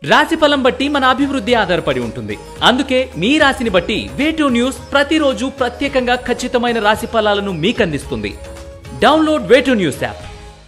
రాశిఫలం బట్టి మన అభివృద్ధి ఆధారపడి ఉంటుంది అందుకే మీ రాశిని బట్టి వేటూ న్యూస్ ప్రతిరోజు ప్రత్యేకంగా ఖచ్చితమైన రాశి ఫలాలను మీకు అందిస్తుంది డౌన్లోడ్ వేటూ న్యూస్ యాప్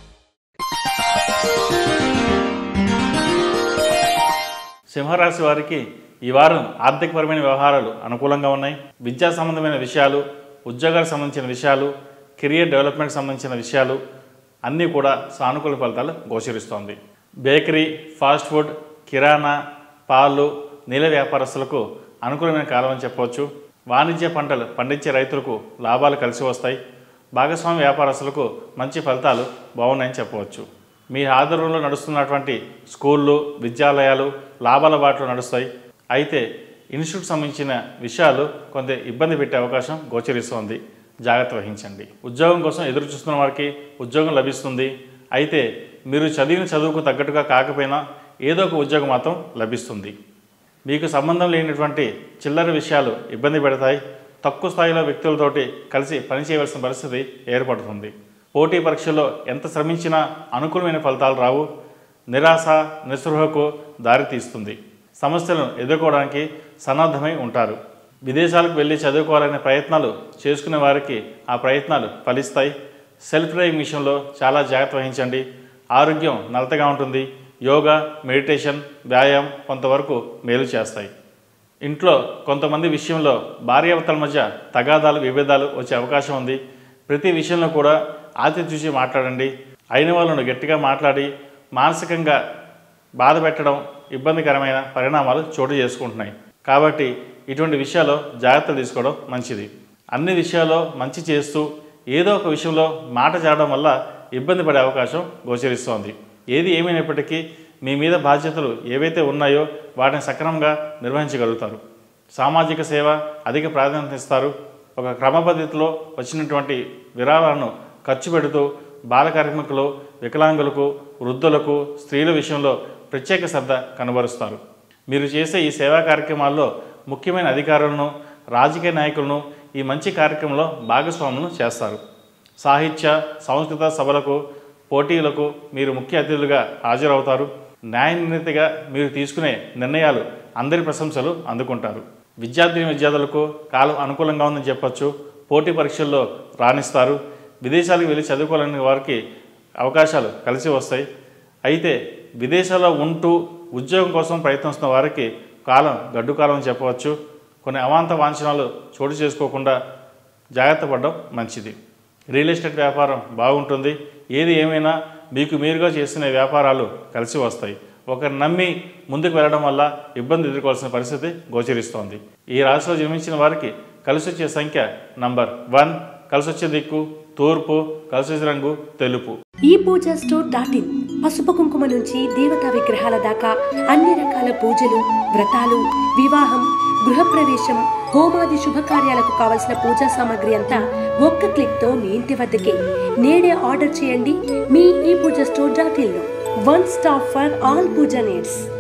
సింహరాశి వారికి ఈ వారం ఆర్థికపరమైన వ్యవహారాలు అనుకూలంగా ఉన్నాయి విద్యా సంబంధమైన విషయాలు ఉద్యోగాలకు సంబంధించిన విషయాలు కెరియర్ డెవలప్మెంట్ సంబంధించిన విషయాలు అన్నీ కూడా సానుకూల ఫలితాలు గోచరిస్తోంది బేకరీ ఫాస్ట్ ఫుడ్ కిరాణా పాలు నీళ్ళ వ్యాపారస్తులకు అనుకూలమైన కాలం అని చెప్పవచ్చు వాణిజ్య పంటలు పండించే రైతులకు లాభాలు కలిసి వస్తాయి భాగస్వామి వ్యాపారస్తులకు మంచి ఫలితాలు బాగున్నాయని చెప్పవచ్చు మీ ఆధ్వర్యంలో నడుస్తున్నటువంటి స్కూళ్ళు విద్యాలయాలు లాభాల బాటలో నడుస్తాయి అయితే ఇన్స్టిట్యూట్ సంబంధించిన విషయాలు కొంత ఇబ్బంది పెట్టే అవకాశం గోచరిస్తోంది జాగ్రత్త వహించండి ఉద్యోగం కోసం ఎదురు చూస్తున్న వారికి ఉద్యోగం లభిస్తుంది అయితే మీరు చదివిన చదువుకు తగ్గట్టుగా కాకపోయినా ఏదో ఒక ఉద్యోగం మాత్రం లభిస్తుంది మీకు సంబంధం లేనటువంటి చిల్లర విషయాలు ఇబ్బంది పెడతాయి తక్కువ స్థాయిలో వ్యక్తులతోటి కలిసి పనిచేయవలసిన పరిస్థితి ఏర్పడుతుంది పోటీ పరీక్షల్లో ఎంత శ్రమించినా అనుకూలమైన ఫలితాలు రావు నిరాశ నిస్పృహకు దారితీస్తుంది సమస్యలను ఎదుర్కోవడానికి సన్నద్ధమై ఉంటారు విదేశాలకు వెళ్ళి చదువుకోవాలనే ప్రయత్నాలు చేసుకునే వారికి ఆ ప్రయత్నాలు ఫలిస్తాయి సెల్ఫ్ డ్రైవింగ్ విషయంలో చాలా జాగ్రత్త వహించండి ఆరోగ్యం నలతగా ఉంటుంది యోగా మెడిటేషన్ వ్యాయామం కొంతవరకు మేలు చేస్తాయి ఇంట్లో కొంతమంది విషయంలో భార్యాభర్తల మధ్య తగాదాలు విభేదాలు వచ్చే అవకాశం ఉంది ప్రతి విషయంలో కూడా ఆతి చూసి మాట్లాడండి అయిన వాళ్ళను గట్టిగా మాట్లాడి మానసికంగా బాధ పెట్టడం ఇబ్బందికరమైన పరిణామాలు చోటు చేసుకుంటున్నాయి కాబట్టి ఇటువంటి విషయాల్లో జాగ్రత్తలు తీసుకోవడం మంచిది అన్ని విషయాల్లో మంచి చేస్తూ ఏదో ఒక విషయంలో మాట జాడడం వల్ల ఇబ్బంది పడే అవకాశం గోచరిస్తోంది ఏది ఏమైనప్పటికీ మీ మీద బాధ్యతలు ఏవైతే ఉన్నాయో వాటిని సక్రమంగా నిర్వహించగలుగుతారు సామాజిక సేవ అధిక ప్రాధాన్యత ఇస్తారు ఒక క్రమపద్ధతిలో వచ్చినటువంటి విరాళాలను ఖర్చు పెడుతూ బాల కార్మికులు వికలాంగులకు వృద్ధులకు స్త్రీల విషయంలో ప్రత్యేక శ్రద్ధ కనబరుస్తారు మీరు చేసే ఈ సేవా కార్యక్రమాల్లో ముఖ్యమైన అధికారులను రాజకీయ నాయకులను ఈ మంచి కార్యక్రమంలో భాగస్వాములను చేస్తారు సాహిత్య సంస్కృత సభలకు పోటీలకు మీరు ముఖ్య అతిథులుగా హాజరవుతారు న్యాయ నిర్ణీతిగా మీరు తీసుకునే నిర్ణయాలు అందరి ప్రశంసలు అందుకుంటారు విద్యార్థిని విద్యార్థులకు కాలం అనుకూలంగా ఉందని చెప్పొచ్చు పోటీ పరీక్షల్లో రాణిస్తారు విదేశాలకు వెళ్ళి చదువుకోవాలనే వారికి అవకాశాలు కలిసి వస్తాయి అయితే విదేశాల్లో ఉంటూ ఉద్యోగం కోసం ప్రయత్నిస్తున్న వారికి కాలం గడ్డు కాలం అని చెప్పవచ్చు కొన్ని అవాంత వాంఛనాలు చోటు చేసుకోకుండా జాగ్రత్త పడడం మంచిది రియల్ ఎస్టేట్ వ్యాపారం బాగుంటుంది ఏది ఏమైనా మీకు మీరుగా చేస్తున్న వ్యాపారాలు కలిసి వస్తాయి ఒకరు నమ్మి ముందుకు వెళ్ళడం వల్ల ఇబ్బంది ఎదుర్కోవాల్సిన పరిస్థితి గోచరిస్తోంది ఈ రాశిలో జన్మించిన వారికి కలిసి వచ్చే సంఖ్య నంబర్ వన్ కలిసి వచ్చే దిక్కు తూర్పు కలిసి వచ్చే రంగు తెలుపు ఈ పూజ స్టోర్ డాట్ ఇన్ పసుపు కుంకుమ నుంచి దేవతా విగ్రహాల దాకా అన్ని రకాల పూజలు వ్రతాలు వివాహం గృహప్రవేశం హోమాది శుభకార్యాలకు కావలసిన పూజా సామాగ్రి అంతా ఒక్క క్లిక్ తో మీ ఇంటి వద్దకే నేడే ఆర్డర్ చేయండి మీ ఈ పూజ స్టోర్ డాట్ ఇన్ లో one stop for all pooja needs